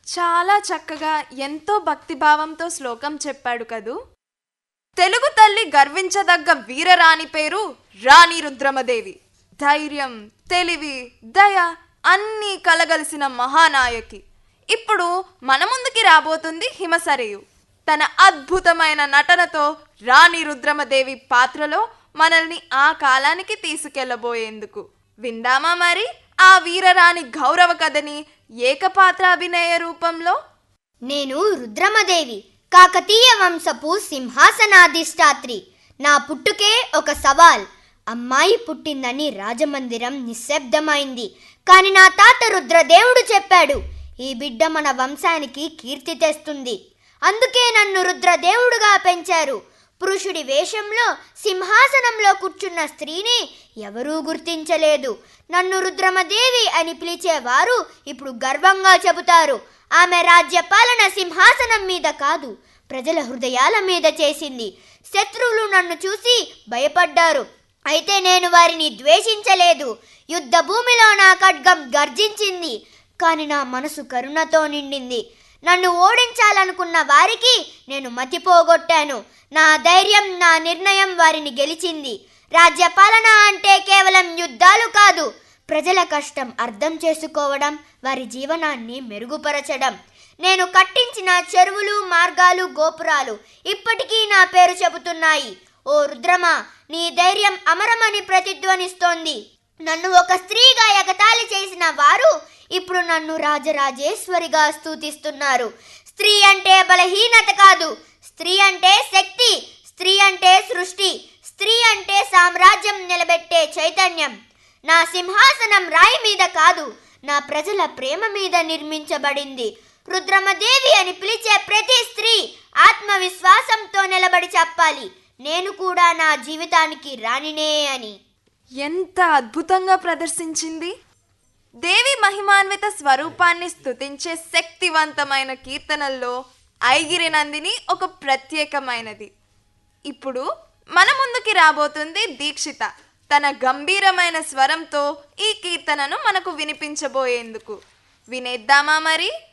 చాలా చక్కగా ఎంతో భక్తిభావంతో శ్లోకం చెప్పాడు కదూ తెలుగు తల్లి గర్వించదగ్గ వీరరాణి పేరు రాణి రుద్రమదేవి ధైర్యం తెలివి దయ అన్నీ కలగలిసిన మహానాయకి ఇప్పుడు మన ముందుకి రాబోతుంది హిమసరేయు తన అద్భుతమైన నటనతో రాణి రుద్రమదేవి పాత్రలో మనల్ని ఆ కాలానికి తీసుకెళ్లబోయేందుకు విందామా మరి ఆ వీరరాణి గౌరవ కథని ఏకపాత్రాభినయ రూపంలో నేను రుద్రమదేవి కాకతీయ వంశపు సింహాసనాధిష్టాత్రి నా పుట్టుకే ఒక సవాల్ అమ్మాయి పుట్టిందని రాజమందిరం నిశ్శబ్దమైంది కాని నా తాత రుద్రదేవుడు చెప్పాడు ఈ బిడ్డ మన వంశానికి కీర్తి తెస్తుంది అందుకే నన్ను రుద్రదేవుడుగా పెంచారు పురుషుడి వేషంలో సింహాసనంలో కూర్చున్న స్త్రీని ఎవరూ గుర్తించలేదు నన్ను రుద్రమదేవి అని పిలిచేవారు ఇప్పుడు గర్వంగా చెబుతారు ఆమె రాజ్యపాలన సింహాసనం మీద కాదు ప్రజల హృదయాల మీద చేసింది శత్రువులు నన్ను చూసి భయపడ్డారు అయితే నేను వారిని ద్వేషించలేదు యుద్ధ భూమిలో నా ఖడ్గం గర్జించింది కాని నా మనసు కరుణతో నిండింది నన్ను ఓడించాలనుకున్న వారికి నేను మతిపోగొట్టాను నా ధైర్యం నా నిర్ణయం వారిని గెలిచింది రాజ్యపాలన అంటే కేవలం యుద్ధాలు కాదు ప్రజల కష్టం అర్థం చేసుకోవడం వారి జీవనాన్ని మెరుగుపరచడం నేను కట్టించిన చెరువులు మార్గాలు గోపురాలు ఇప్పటికీ నా పేరు చెబుతున్నాయి ఓ రుద్రమా నీ ధైర్యం అమరమని ప్రతిధ్వనిస్తోంది నన్ను ఒక స్త్రీగా ఎగతాళి చేసిన వారు ఇప్పుడు నన్ను రాజరాజేశ్వరిగా స్తుతిస్తున్నారు స్త్రీ అంటే బలహీనత కాదు స్త్రీ అంటే శక్తి స్త్రీ అంటే సృష్టి స్త్రీ అంటే సామ్రాజ్యం నిలబెట్టే చైతన్యం నా సింహాసనం రాయి మీద కాదు నా ప్రజల ప్రేమ మీద నిర్మించబడింది రుద్రమదేవి అని పిలిచే ప్రతి స్త్రీ ఆత్మవిశ్వాసంతో నిలబడి చెప్పాలి నేను కూడా నా జీవితానికి రాణినే అని ఎంత అద్భుతంగా ప్రదర్శించింది దేవి మహిమాన్విత స్వరూపాన్ని స్తుతించే శక్తివంతమైన కీర్తనల్లో ఐగిరి నందిని ఒక ప్రత్యేకమైనది ఇప్పుడు మన ముందుకి రాబోతుంది దీక్షిత తన గంభీరమైన స్వరంతో ఈ కీర్తనను మనకు వినిపించబోయేందుకు వినేద్దామా మరి